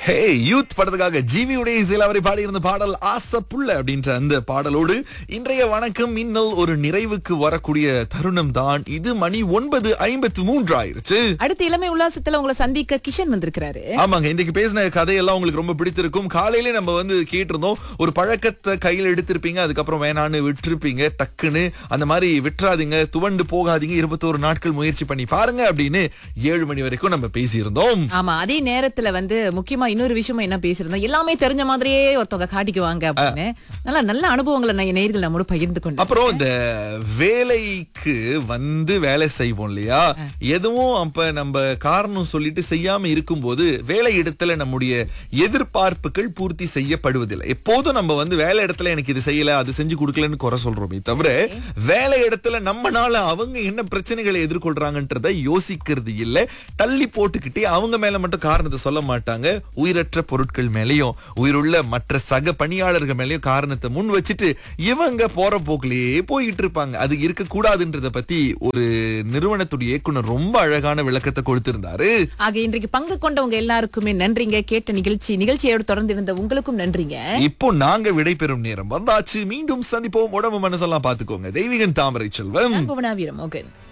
ஹே youth படத்துக்காக ஜிவியுடைய இசையில் அவரை பாடியிருந்த பாடல் ஆசப்புள்ள அப்படின்ற அந்த பாடலோடு இன்றைய வணக்கம் மின்னல் ஒரு நிறைவுக்கு வரக்கூடிய தருணம் தான் இது மணி ஒன்பது ஐம்பத்து மூன்று ஆயிருச்சு அடுத்து இளமை உல்லாசத்துல உங்களை சந்திக்க கிஷன் வந்திருக்கிறாரு ஆமாங்க இன்னைக்கு பேசின கதையெல்லாம் உங்களுக்கு ரொம்ப பிடித்திருக்கும் காலையிலே நம்ம வந்து கேட்டிருந்தோம் ஒரு பழக்கத்தை கையில் எடுத்திருப்பீங்க அதுக்கப்புறம் வேணான்னு விட்டுருப்பீங்க டக்குன்னு அந்த மாதிரி விட்டுறாதீங்க துவண்டு போகாதீங்க இருபத்தோரு நாட்கள் முயற்சி பண்ணி பாருங்க அப்படின்னு ஏழு மணி வரைக்கும் நம்ம பேசியிருந்தோம் ஆமா அதே நேரத்துல வந்து முக்கியமா இன்னொரு விஷயமா என்ன பேசியிருந்தோம் எல்லாமே தெரிஞ்ச மாதிரியே ஒருத்தவங்க காட்டிக்குவாங்க அப்படின்னு நல்ல நல்ல அனுபவங்களை நான் நேர்கள் நம்மோட பகிர்ந்து கொண்டோம் அப்புறம் இந்த வேலைக்கு வந்து வேலை செய்வோம் இல்லையா எதுவும் அப்ப நம்ம காரணம் சொல்லிட்டு செய்யாம இருக்கும்போது வேலை இடத்துல நம்முடைய எதிர்பார்ப்புகள் பூர்த்தி செய்யப்படுவதில்லை எப்போதும் நம்ம வந்து வேலை இடத்துல எனக்கு இது செய்யல அது செஞ்சு கொடுக்கலன்னு குறை சொல்றோமே தவிர வேலை இடத்துல நம்மனால அவங்க என்ன பிரச்சனைகளை எதிர்கொள்றாங்கன்றத யோசிக்கிறது இல்ல தள்ளி போட்டுக்கிட்டே அவங்க மேல மட்டும் காரணத்தை சொல்ல மாட்டாங்க உயிரற்ற பொருட்கள் மேலயும் உயிருள்ள மற்ற சக பணியாளர்கள் மேலயும் காரணத்தை முன் வச்சுட்டு இவங்க போற போக்கிலேயே போயிட்டு இருப்பாங்க அது இருக்கக்கூடாதுன்றத பத்தி ஒரு நிறுவனத்துடைய இயக்குனர் ரொம்ப அழகான விளக்கத்தை கொடுத்திருந்தாரு ஆக இன்றைக்கு பங்கு கொண்டவங்க எல்லாருக்குமே நன்றிங்க கேட்ட நிகழ்ச்சி நிகழ்ச்சியோடு தொடர்ந்து இருந்த உங்களுக்கும் நன்றிங்க இப்போ நாங்க விடைபெறும் நேரம் வந்தாச்சு மீண்டும் சந்திப்போம் உடம்பு மனசெல்லாம் பாத்துக்கோங்க தெய்வீகன் தாமரை செல்வம் புவனா வீரமோகன்